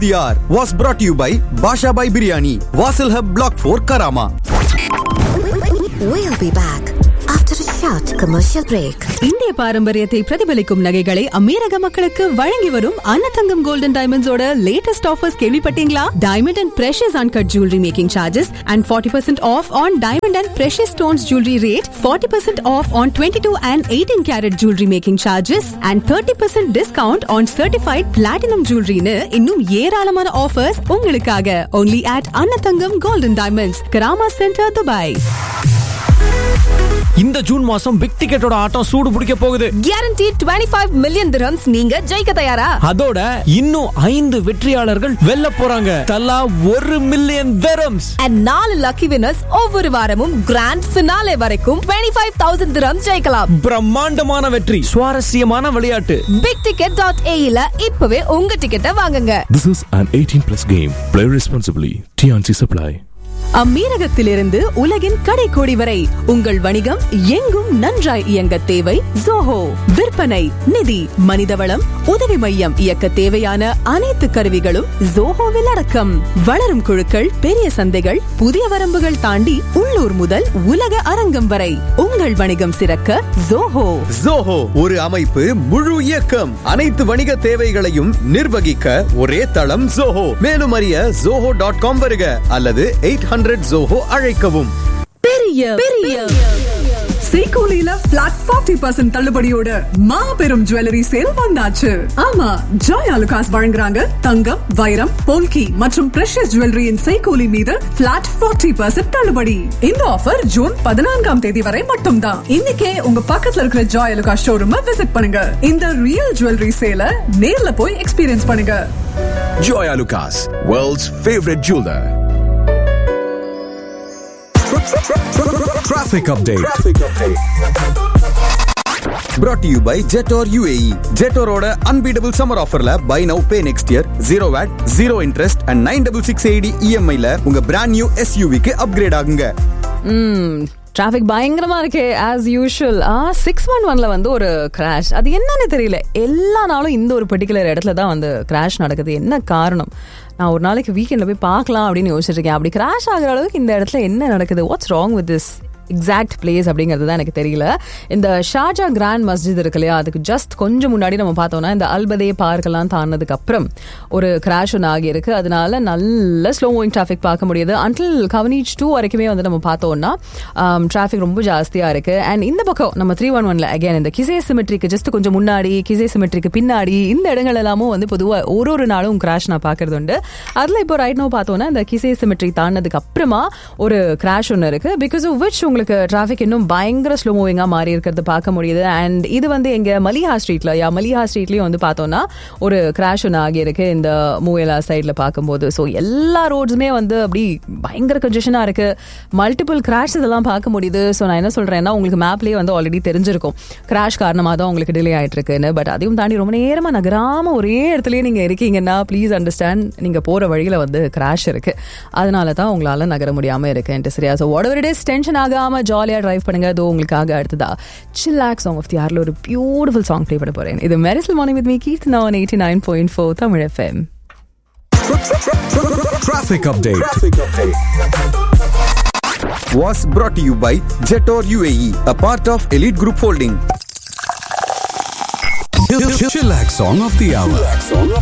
The hour was brought to you by Basha Bhai Biryani, Vasil Hub Block 4 Karama. We'll be back after a short commercial break. இந்திய பாரம்பரியத்தை பிரதிபலிக்கும் நகைகளை அமீரக மக்களுக்கு வழங்கி வரும் அன்னதங்கம் கோல்டன் டைமண்ட்ஸோட லேட்டஸ்ட் ஆஃபர்ஸ் கேள்விப்பட்டீங்களா diamond and precious uncut jewellery making charges and forty percent off on diamond and precious stones jewellery rate forty percent off on twenty two and eighteen carat jewellery making charges and thirty percent discount on certified platinum ஜுவல்லரின்னு இன்னும் ஏராளமான offers உங்களுக்காக only at Annathangam golden diamonds Karama centre Dubai இந்த June மாசம் big டிக்கெட்டோட ஆட்டம் சூடு பிடிக்க போகுது guarantee twenty five million dirhams நீங்க ஜெயிக்க தயாரா அதோட இன்னும் ஐந்து வெற்றியாளர்கள் வெல்ல போறாங்க தலா ஒரு மில்லியன் தரம்ஸ் அண்ட் நாலு லக்கி வினர்ஸ் ஒவ்வொரு வாரமும் கிராண்ட் ஃபினாலே வரைக்கும் டுவெண்ட்டி ஃபைவ் தௌசண்ட் திரம் ஜெயிக்கலாம் பிரம்மாண்டமான வெற்றி சுவாரஸ்யமான விளையாட்டு பிக் டிக்கெட் டாட் ஏஇல இப்பவே உங்க டிக்கெட்டை வாங்குங்க This is an 18 plus game. Play responsibly. TNC Supply. அம்மீரகத்திலிருந்து உலகின் கடைக்கோடி வரை உங்கள் வணிகம் எங்கும் நன்றாய் இயங்க தேவை ஜோஹோ விற்பனை நிதி மனிதவளம் உதவி மையம் இயக்க தேவையான அனைத்து கருவிகளும் ஜோஹோவில் அடக்கம் வளரும் குழுக்கள் பெரிய சந்தைகள் புதிய வரம்புகள் தாண்டி உள்ளூர் முதல் உலக அரங்கம் வரை உங்கள் வணிகம் சிறக்க ஜோஹோ Zoho ஒரு அமைப்பு முழு இயக்கம் அனைத்து வணிக தேவைகளையும் நிர்வகிக்க ஒரே தளம் Zoho மேலும் அறிய zoho டாட் காம் வருக அல்லது எயிட் ஹண்ட்ரட் ஜோஹோ அழைக்கவும் பெரிய பெரிய சீகோலில பிளாட் ஃபார்ட்டி பர்சன்ட் தள்ளுபடியோட மாபெரும் ஜுவல்லரி சேல் வந்தாச்சு ஆமா ஜாய் அலுகாஸ் வழங்குறாங்க தங்கம் வைரம் போல்கி மற்றும் பிரஷஸ் ஜுவல்லரியின் சைகோலி மீது பிளாட் ஃபார்ட்டி பர்சன்ட் தள்ளுபடி இந்த ஆஃபர் ஜூன் பதினான்காம் தேதி வரை மட்டும்தான் இன்னைக்கே உங்க பக்கத்துல இருக்கிற ஜாய் அலுகாஸ் ஷோரூம் விசிட் பண்ணுங்க இந்த ரியல் ஜுவல்லரி சேல நேர்ல போய் எக்ஸ்பீரியன்ஸ் பண்ணுங்க Joya Lucas, world's favorite jeweler. Traffic update. brought to you by Jetor UAE. Jetoroட unbeatable summer offerல buy now pay next year zero VAT, zero interest and 9660 EMI ல உங்க brand new SUV க்கு upgrade ஆகுங்க. Traffic பயங்கரமா இருக்கு as usual ஆ six one ஒன்ல வந்து ஒரு கிராஷ் அது என்னன்னு தெரியல எல்லா நாளும் இந்த ஒரு பர்டிகுலர் இடத்துல தான் வந்து கிராஷ் நடக்குது என்ன காரணம் நான் ஒரு நாளைக்கு வீக்கெண்ட்ல போய் பார்க்கலாம் அப்படின்னு யோசிச்சுட்டு இருக்கேன் அப்படி கிராஷ் ஆகுற அளவுக்கு இந்த இடத்துல என்ன நடக்குது what's wrong with this exact place அப்படிங்கிறது தான் எனக்கு தெரியல இந்த ஷார்ஜா கிராண்ட் மஸ்ஜித் இருக்கு இல்லையா அதுக்கு ஜஸ்ட் கொஞ்சம் முன்னாடி நம்ம பார்த்தோம்னா இந்த அல்பதே பார்க்கெல்லாம் தாண்டினதுக்கு அப்புறம் ஒரு கிராஷ் ஒன்று ஆகியிருக்கு அதனால நல்ல ஸ்லோ மூவிங் டிராஃபிக் பார்க்க முடியுது அன்டில் கவனிச் டூ வரைக்குமே வந்து நம்ம பார்த்தோம்னா டிராஃபிக் ரொம்ப ஜாஸ்தியாக இருக்கு அண்ட் இந்த பக்கம் நம்ம த்ரீ ஒன் ஒன்ல அகேன் இந்த கிசே சிமெட்ரிக்கு ஜஸ்ட் கொஞ்சம் முன்னாடி கிசே சிமெட்ரிக்கு பின்னாடி இந்த இடங்கள் எல்லாமும் வந்து பொதுவாக ஒரு ஒரு நாளும் கிராஷ் நான் பார்க்கறது உண்டு அதில் இப்போ ரைட் நோ பார்த்தோம்னா இந்த கிசே சிமெட்ரி தாண்டினதுக்கு அப்புறமா ஒரு கிராஷ் ஒன்று இருக்கு பிகாஸ் ஆஃப் விச் உங்களுக்கு டிராஃபிக் இன்னும் பயங்கர ஸ்லோ மூவிங்காக மாறி இருக்கிறது பார்க்க முடியுது அண்ட் இது வந்து எங்க மலிஹா ஸ்ட்ரீட்ல யா மலிஹா ஸ்ட்ரீட்லயும் வந்து பார்த்தோம்னா ஒரு கிராஷ் ஒன்று ஆகியிருக்கு இந்த மூவேலா சைடில் பார்க்கும்போது ஸோ எல்லா ரோட்ஸுமே வந்து அப்படி பயங்கர கன்ஜெஷனாக இருக்கு மல்டிபிள் கிராஷ் இதெல்லாம் பார்க்க முடியுது ஸோ நான் என்ன சொல்றேன்னா உங்களுக்கு மேப்லேயே வந்து ஆல்ரெடி தெரிஞ்சிருக்கும் கிராஷ் காரணமாக தான் உங்களுக்கு டிலே ஆயிட்டு இருக்குன்னு பட் அதையும் தாண்டி ரொம்ப நேரமாக நகராம ஒரே இடத்துலயே நீங்க இருக்கீங்கன்னா ப்ளீஸ் அண்டர்ஸ்டாண்ட் நீங்க போற வழியில வந்து கிராஷ் இருக்கு அதனால தான் உங்களால நகர முடியாம இருக்குன்ட்டு சரியா so whatever it tension ஆகாம ஜாலியா டிரைவ் பண்ணுங்க அதோ உங்களுக்காக அடுத்ததா சில்லாக் சாங் ஆஃப் தி யாரில் ஒரு பியூட்டிஃபுல் சாங் ப்ளே பண்ண போறேன் இது மெரிசல் மார்னிங் வித் மீ கீர்த் நான் eighty nine point four Tamil FM Traffic update. Was brought to you by Jetor UAE, a part of Elite Group Holding. Chillax song of the hour.